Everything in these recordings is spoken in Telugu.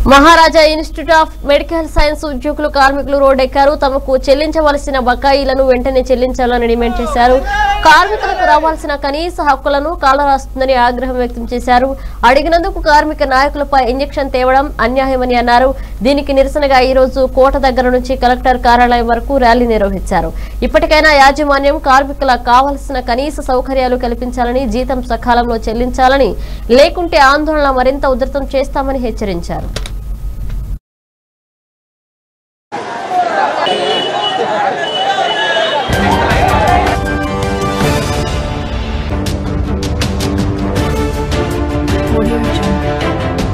Maharaja institute of medical science ఉద్యోగులు కార్మికులు రోడ్డెక్కారు తమకు చెల్లించవలసిన బకాయిలను వెంటనే చెల్లించాలని డిమాండ్ చేశారు కార్మికులకు రావాల్సిన కనీస హక్కులను కాలరాస్తుందని ఆగ్రహం వ్యక్తం చేశారు అడిగినందుకు కార్మిక నాయకులపై ఇంజెక్షన్ తేవడం అన్యాయమని అన్నారు దీనికి నిరసనగా ఈ రోజు కోట దగ్గర నుంచి కలెక్టర్ కార్యాలయం వరకు ర్యాలీ నిర్వహించారు ఇప్పటికైనా యాజమాన్యం కార్మికుల కావలసిన కనీస సౌకర్యాలు కల్పించాలని జీతం సకాలంలో చెల్లించాలని లేకుంటే ఆందోళన మరింత ఉధృతం చేస్తామని హెచ్చరించారు Audio Jungle.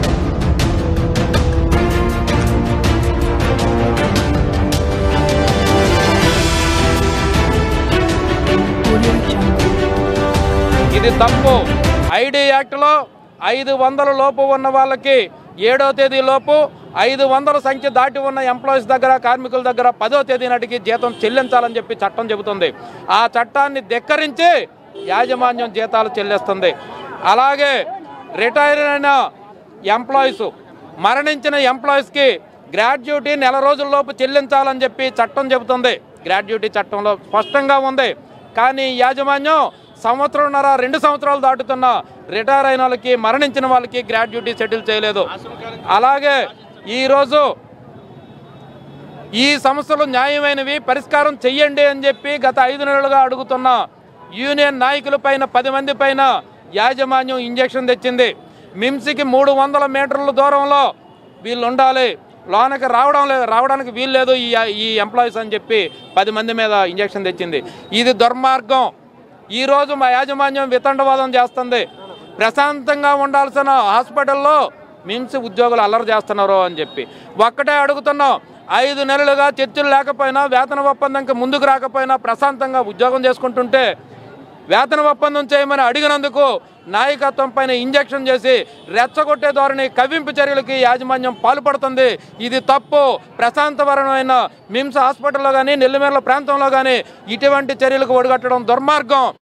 Audio Jungle. ఇది తప్పు ఐడి యాక్ట్లో ఐదు వందల లోపు ఉన్న వాళ్ళకి ఏడో తేదీ లోపు ఐదు వందల సంఖ్య దాటి ఉన్న ఎంప్లాయీస్ దగ్గర కార్మికుల దగ్గర పదో తేదీ నాటికి జీతం చెల్లించాలని చెప్పి చట్టం చెబుతుంది ఆ చట్టాన్ని ధిక్కరించి యాజమాన్యం జీతాలు చెల్లిస్తుంది అలాగే రిటైర్ అయిన ఎంప్లాయీస్ మరణించిన ఎంప్లాయీస్కి గ్రాడ్యుటీ నెల రోజుల్లోపు చెల్లించాలని చెప్పి చట్టం చెబుతుంది గ్రాడ్యుటీ చట్టంలో స్పష్టంగా ఉంది కానీ ఈ యాజమాన్యం సంవత్సరంన్నర రెండు సంవత్సరాలు దాటుతున్న రిటైర్ అయిన వాళ్ళకి మరణించిన వాళ్ళకి గ్రాడ్యుటీ సెటిల్ చేయలేదు అలాగే ఈరోజు ఈ సమస్యలు న్యాయమైనవి పరిష్కారం చెయ్యండి అని చెప్పి గత ఐదు నెలలుగా అడుగుతున్న యూనియన్ నాయకుల పైన పది మంది పైన యాజమాన్యం ఇంజెక్షన్ తెచ్చింది మిమ్స్కి మూడు వందల మీటర్ల దూరంలో వీళ్ళు ఉండాలి లోనకి రావడం లేదు రావడానికి వీలు లేదు ఈ ఈ ఎంప్లాయీస్ అని చెప్పి పది మంది మీద ఇంజెక్షన్ తెచ్చింది ఇది దుర్మార్గం ఈరోజు మా యాజమాన్యం వితండవాదం చేస్తుంది ప్రశాంతంగా ఉండాల్సిన హాస్పిటల్లో మిమ్స్ ఉద్యోగులు అల్లరి చేస్తున్నారు అని చెప్పి ఒక్కటే అడుగుతున్నాం ఐదు నెలలుగా చర్చలు లేకపోయినా వేతన ఒప్పందంకి ముందుకు రాకపోయినా ప్రశాంతంగా ఉద్యోగం చేసుకుంటుంటే వేతన ఒప్పందం చేయమని అడిగినందుకు నాయకత్వం పైన ఇంజెక్షన్ చేసి రెచ్చగొట్టే ధోరణి కవ్వింపు చర్యలకి యాజమాన్యం పాల్పడుతుంది ఇది తప్పు ప్రశాంతవరమైన మిమ్స్ హాస్పిటల్లో కానీ నెల్లిమేర్ల ప్రాంతంలో కానీ ఇటువంటి చర్యలకు ఒడిగట్టడం దుర్మార్గం